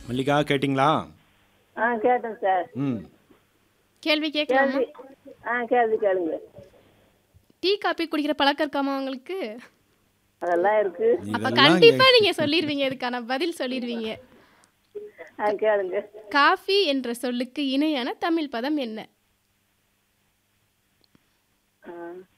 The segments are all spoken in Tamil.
மல்லிகா கேட்டிங்களா ஆ கேட்டேன் சார் ம் கேள்வி கேட்கலாமா கேள்வி ஆ கேள்வி கேளுங்க டீ காபி குடிக்கிற பழக்கம் இருக்காமா உங்களுக்கு அதெல்லாம் இருக்கு அப்ப இதெல்லாம் கண்டிப்பா நீங்க சொல்லிருவீங்க இதுக்கான பதில் சொல்லிருவீங்க ஆ கேளுங்க காஃபி என்ற சொல்லுக்கு இணையான தமிழ் பதம் என்ன ஆ.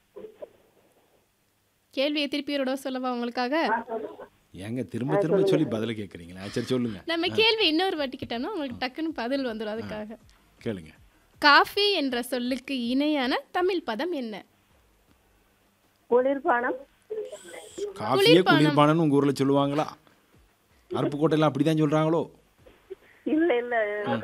கேள்வியை திருப்பி ஒரு தடவை சொல்லவா உங்களுக்காக ஏங்க திரும்ப திரும்ப சொல்லி பதில் கேட்குறீங்களா சரி சொல்லுங்க நம்ம கேள்வி இன்னொரு வாட்டி கிட்டோம்னா உங்களுக்கு டக்குன்னு பதில் வந்துடும் அதுக்காக கேளுங்க காஃபி என்ற சொல்லுக்கு இணையான தமிழ் பதம் என்ன குளிர்பானம் காஃபியே குளிர்பானன்னு உங்கள் ஊரில் சொல்லுவாங்களா அருப்புக்கோட்டையெல்லாம் அப்படி தான் சொல்கிறாங்களோ இல்ல இல்ல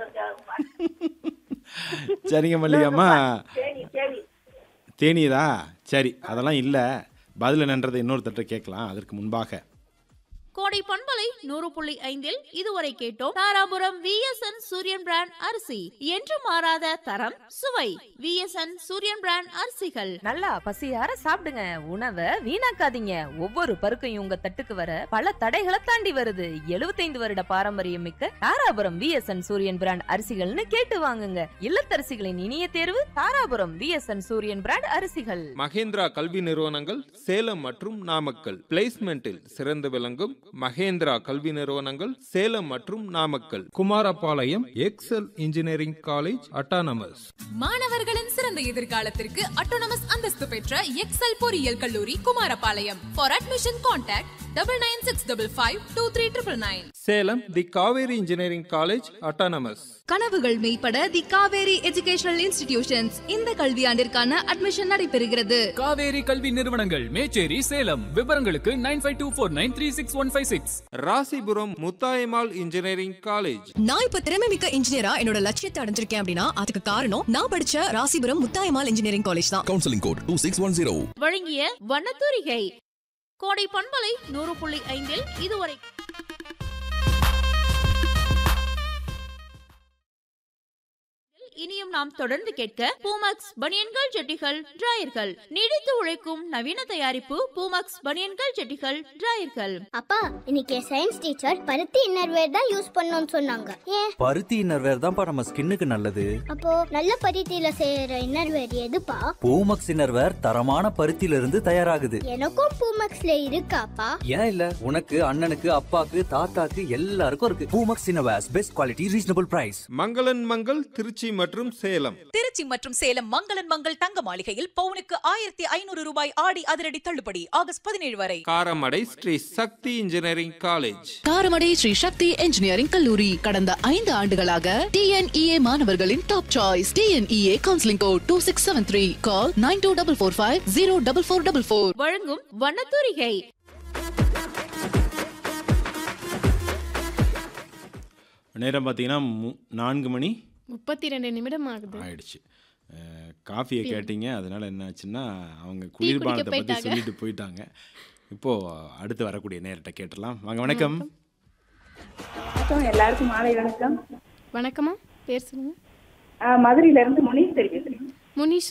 சரிங்க மல்லிகாம்மா தேனி தேனி தேனியதா சரி அதெல்லாம் இல்லை பதில் என்னன்றதை இன்னொருத்தட்ட கேட்கலாம் அதற்கு முன்பாக கோடை பண்பலை நூறு புள்ளி ஐந்தில் இதுவரை கேட்டோம் தாராபுரம் விஎஸ்என் சூரியன் பிராண்ட் அரிசி என்று மாறாத தரம் சுவை விஎஸ்என் சூரியன் பிராண்ட் அரிசிகள் நல்லா பசியார சாப்பிடுங்க உணவை வீணாக்காதீங்க ஒவ்வொரு பருக்கையும் உங்க தட்டுக்கு வர பல தடைகளை தாண்டி வருது 75 வருட பாரம்பரியம் மிக்க தாராபுரம் விஎஸ்என் சூரியன் பிராண்ட் அரிசிகள்னு கேட்டு வாங்குங்க இல்லத்தரசிகளின் இனிய தேர்வு தாராபுரம் விஎஸ்என் சூரியன் பிராண்ட் அரிசிகள் மகேந்திரா கல்வி நிறுவனங்கள் சேலம் மற்றும் நாமக்கல் பிளேஸ்மெண்டில் சிறந்து விளங்கும் மகேந்திரா கல்வி நிறுவனங்கள் சேலம் மற்றும் Namakkal Kumarapalayam Excel engineering college autonomous மாணவர்களின் சிறந்த எதிர்காலத்திற்கு அட்டோனமஸ் அந்தஸ்து பெற்ற எக்ஸல் பொறியியல் கல்லூரி Kumarapalayam for admission contact double nine six double five two three triple nine Salem the Kaveri engineering college autonomous கனவுகள் மெய்ப்பட தி காவேரி எஜுகேஷனல் இன்ஸ்டிடியூஷன்ஸ் இந்த கல்வியாண்டிற்கான அட்மிஷன் நடைபெறுகிறது காவேரி கல்வி நிறுவனங்கள் மேச்சேரி சேலம் விவரங்களுக்கு nine five two four nine three six one five six Rasipuram Muthayammal engineering college நான் இப்ப திறமை மிக்க இன்ஜினியரா என்னோட லட்சியத்தை அடைஞ்சிருக்கேன் அப்படின்னா அதுக்கு காரணம் நான் படிச்ச ராசிபுரம் முத்தாயமால் இன்ஜினியரிங் காலேஜ் தான் counselling code two six one zero வழங்கிய வண்ணத்தூரிகை கோடை பண்பலை நூறு புள்ளி ஐந்தில் இதுவரை இனியும் நாம் தொடர்ந்து கேட்க பூமக்ஸ் பனியன்கள் ஜெட்டிகள் டிராயர்கள் நீடித்து உழைக்கும் நவீன தயாரிப்பு பூமக்ஸ் பனியன்கள் ஜெட்டிகள் டிராயர்கள் அப்பா இன்னைக்கு சயின்ஸ் டீச்சர் பருத்தி இன்னர்வேர் தான் யூஸ் பண்ணணும்னு சொன்னாங்க ஏன் பருத்தி இன்னர்வேர் தான்ப்பா நம்ம ஸ்கின்னுக்கு நல்லது அப்போ நல்ல பருத்தியில செய்யற இன்னர்வேர் எதுப்பா பூமக்ஸ் இன்னர்வேர் தரமான பருத்தியில இருந்து தயாராகுது எனக்கும் பூமக்ஸ்ல இருக்காப்பா ஏன் இல்ல உனக்கு அண்ணனுக்கு அப்பாக்கு தாத்தாக்கு எல்லாருக்கும் இருக்கு Poomex innerwears best quality reasonable price மங்களன் மங்கள் திருச்சி மற்றும் சேலம் திருச்சி மற்றும் சேலம் மங்களன் மங்கள் தங்க மாளிகையில் பவுனுக்கு ஆயிரத்தி ஐநூறு ரூபாய் ஆடி அதிரடி தள்ளுபடி ஆகஸ்ட் பதினேழு வரை Karamadai Sri Sakthi engineering college Karamadai Sri Sakthi engineering கல்லூரி கடந்த ஐந்து ஆண்டுகளாக டிஎன்இஏ மாணவர்களின் top choice TNEA counselling code two six seven three call nine two double four five zero double four double four வழங்கும் வண்ணத்தூரிகை நேரம் பார்த்தீங்கன்னா மு- நான்கு மணி முப்பத்தி ரெண்டு நிமிடம் ஆகுது ஆயிடுச்சு அஹ், காஃபியை கேட்டீங்க அதனால என்ன ஆச்சுன்னா அவங்க குடிக்க குளிர்பானத்தை பற்றி போயிட்டாங்க. சொல்லிட்டு போயிட்டாங்க இப்போ அடுத்து வரக்கூடிய நேரத்தை கேட்டலாம் வாங்க வணக்கம் எல்லாருக்கும் மாலை வணக்கம் வணக்கமா பேர் சொல்லுங்க மதுரையில இருந்து முனீஸ்வரி பேசுறேன் முனீஷ்